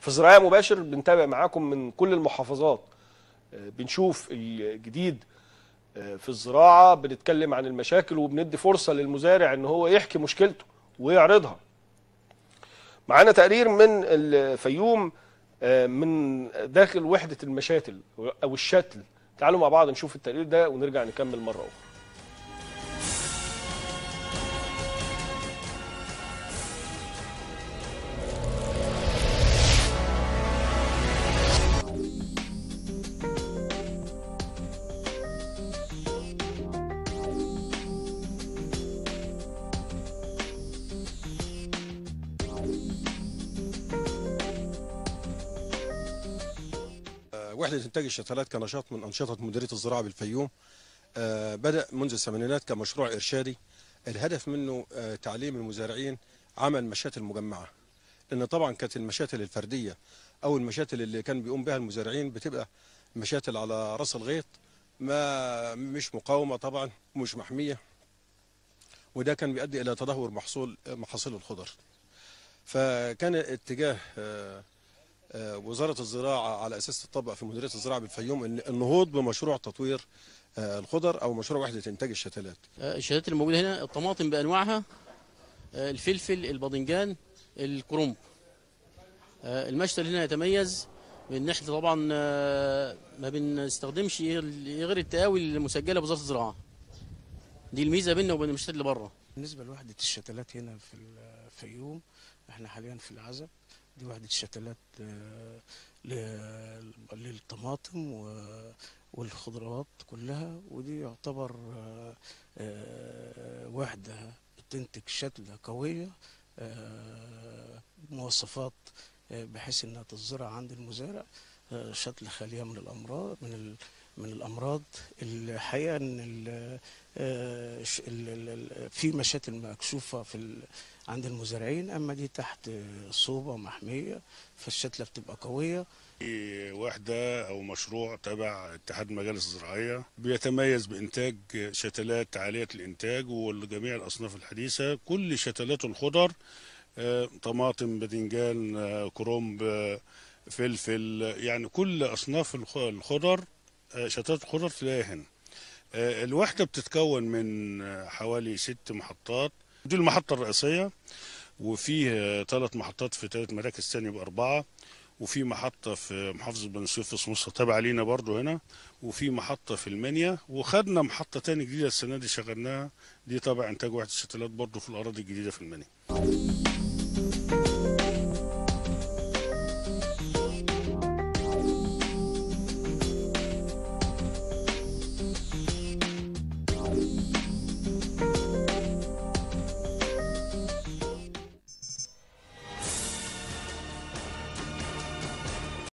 في زراعه مباشر بنتابع معاكم من كل المحافظات آه، بنشوف الجديد آه، في الزراعه بنتكلم عن المشاكل وبندي فرصه للمزارع ان هو يحكي مشكلته ويعرضها معانا تقرير من الفيوم آه، من داخل وحده المشاتل او الشتل تعالوا مع بعض نشوف التقرير ده ونرجع نكمل مره اخرى وحدة إنتاج الشتلات كنشاط من أنشطة مديرية الزراعة بالفيوم آه، بدأ منذ الثمانينات كمشروع إرشادي الهدف منه آه، تعليم المزارعين عمل مشاتل مجمعة لأن طبعا كانت المشاتل الفردية أو المشاتل اللي كان بيقوم بها المزارعين بتبقى مشاتل على رأس الغيط ما مش مقاومة طبعا ومش محمية وده كان بيؤدي إلى تدهور محصول محاصيل الخضر فكان اتجاه آه، آه، وزارة الزراعة على أساس تطبق في مديرية الزراعة بالفيوم إن النهوض بمشروع تطوير آه، الخضر أو مشروع وحدة إنتاج الشتلات آه، الشتلات اللي موجوده هنا الطماطم بانواعها آه، الفلفل الباذنجان الكرنب آه، المشتل هنا يتميز بان احنا طبعا آه، ما بنستخدمش غير التقاوي المسجله بوزاره الزراعه دي الميزه بيننا وبين المشتل اللي بره بالنسبة لوحدة الشتلات هنا في الفيوم احنا حاليا في العزب دي وحدة شتلات آه، ل- للطماطم و- والخضروات كلها ودي يعتبر آه، آه، وحدة بتنتج شتلة قوية آه، مواصفات آه، بحيث انها تزرع عند المزارع آه، شتلة خالية من الامراض من ال من الامراض الحقيقه ان ال- آه، ش- ال- ال- ال- في مشاتل مكشوفه في ال- عند المزارعين اما دي تحت آه، صوبه محميه فالشتله بتبقى قويه وحدة أو مشروع تبع اتحاد المجالس الزراعية بيتميز بإنتاج شتلات عالية الإنتاج وجميع الأصناف الحديثة كل شتلات الخضر آه، طماطم باذنجان آه، كرنب آه، فلفل يعني كل أصناف الخ- الخضر آه، شتلات الخضر تلاقيها هنا آه، الوحدة بتتكون من آه، حوالي ست محطات دي المحطة الرئيسية وفيه ثلاث محطات في ثلاث مراكز تانية بأربعة وفي محطة في محافظة بني سويف في سموسة تابعة لينا برضو هنا وفي محطة في المنيا وخدنا محطة تاني جديدة السنة دي شغلناها دي طبعا إنتاج وحدة الشتلات برضو في الأراضي الجديدة في المنيا